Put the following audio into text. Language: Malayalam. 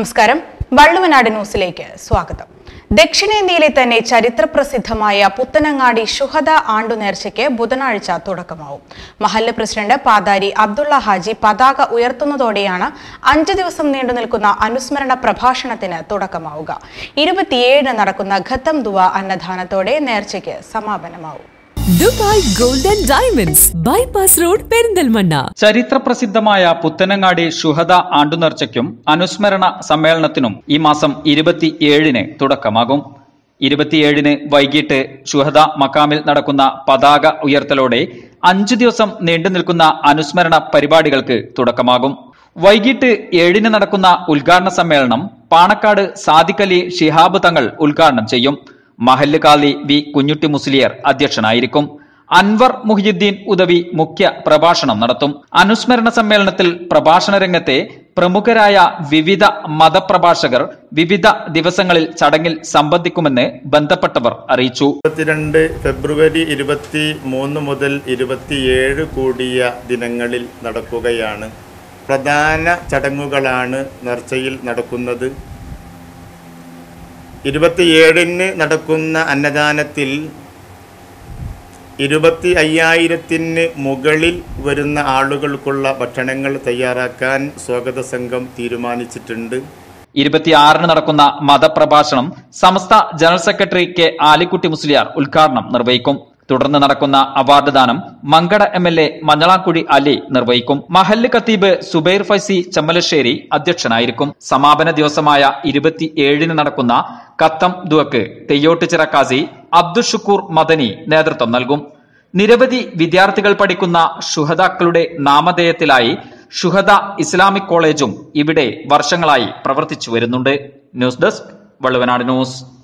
നമസ്കാരം വള്ളുവനാട് ന്യൂസിലേക്ക് സ്വാഗതം ദക്ഷിണേന്ത്യയിലെ തന്നെ ചരിത്രപ്രസിദ്ധമായ പുത്തനങ്ങാടി ശുഹദ ആണ്ടുനേർച്ചയ്ക്ക് ബുധനാഴ്ച തുടക്കമാവും മഹല്ല് പ്രസിഡന്റ് പാതാരി അബ്ദുള്ള ഹാജി പതാക ഉയർത്തുന്നതോടെയാണ് അഞ്ചു ദിവസം നീണ്ടു നിൽക്കുന്ന അനുസ്മരണ പ്രഭാഷണത്തിന് തുടക്കമാവുക ഇരുപത്തിയേഴിന് നടക്കുന്ന ഖത്തം ദുവ അന്നദാനത്തോടെ നേർച്ചയ്ക്ക് സമാപനമാവും Dubai golden diamonds bypass road Perinthalmanna ചരിത്രപ്രസിദ്ധമായ പുത്തനങ്ങാടി ശുഹദ ആണ്ടുനേർച്ചയ്ക്കും അനുസ്മരണ സമ്മേളനത്തിനും ഈ മാസം ഇരുപത്തിയേഴിന് തുടക്കമാകും ഇരുപത്തിയേഴിന് വൈകിട്ട് ശുഹദ മക്കാമിൽ നടക്കുന്ന പതാക ഉയർത്തലോടെ അഞ്ചു ദിവസം നീണ്ടു നിൽക്കുന്ന അനുസ്മരണ പരിപാടികൾക്ക് തുടക്കമാകും വൈകിട്ട് ഏഴിന് നടക്കുന്ന ഉദ്ഘാടന സമ്മേളനം പാണക്കാട് സാദിഖലി ഷിഹാബ് തങ്ങൾ ഉദ്ഘാടനം ചെയ്യും മഹല്ല് കാലി വി കുഞ്ഞുട്ടി മുസ്ലിയർ അധ്യക്ഷനായിരിക്കും അൻവർ മുഹിയുദ്ദീൻ ഉദവി മുഖ്യ പ്രഭാഷണം നടത്തും അനുസ്മരണ സമ്മേളനത്തിൽ പ്രഭാഷണ രംഗത്തെ പ്രമുഖരായ വിവിധ മതപ്രഭാഷകർ വിവിധ ദിവസങ്ങളിൽ ചടങ്ങിൽ സംബന്ധിക്കുമെന്ന് ബന്ധപ്പെട്ടവർ അറിയിച്ചു ഇരുപത്തിരണ്ട് ഫെബ്രുവരി ഇരുപത്തി മൂന്ന് മുതൽ ഇരുപത്തിയേഴ് കൂടിയ ദിനങ്ങളിൽ നടക്കുകയാണ് പ്രധാന ചടങ്ങുകളാണ് നേർച്ചയിൽ നടക്കുന്നത് ഇരുപത്തിയേഴിന് നടക്കുന്ന അന്നദാനത്തിൽ ഇരുപത്തി അയ്യായിരത്തിന് മുകളിൽ വരുന്ന ആളുകൾക്കുള്ള ഭക്ഷണങ്ങൾ തയ്യാറാക്കാൻ സ്വാഗത സംഘം തീരുമാനിച്ചിട്ടുണ്ട് ഇരുപത്തിയാറിന് നടക്കുന്ന മതപ്രഭാഷണം Samastha general secretary K Alikutty Musliyar ഉദ്ഘാടനം നിർവഹിക്കും തുടർന്ന് നടക്കുന്ന അവാർഡ് ദാനം Mankada M L A Manjalamkuzhi Ali നിർവഹിക്കും മഹല്ല് ഖത്തീബ് സുബൈർ ഫൈസി ചമ്മലശ്ശേരി അധ്യക്ഷനായിരിക്കും സമാപന ദിവസമായ ഇരുപത്തിയേഴിന് നടക്കുന്ന കത്തം ദുവക്ക് തെയ്യോട്ടുചിറ കാസി അബ്ദുൽ ഷുക്കൂർ മദനി നേതൃത്വം നൽകും നിരവധി വിദ്യാർത്ഥികൾ പഠിക്കുന്ന ഷുഹദാക്കളുടെ നാമധേയത്തിലായി ഷുഹദ ഇസ്ലാമിക് കോളേജും ഇവിടെ വർഷങ്ങളായി പ്രവർത്തിച്ചു വരുന്നുണ്ട് ന്യൂസ് ഡെസ്ക് വള്ളുവനാട് ന്യൂസ്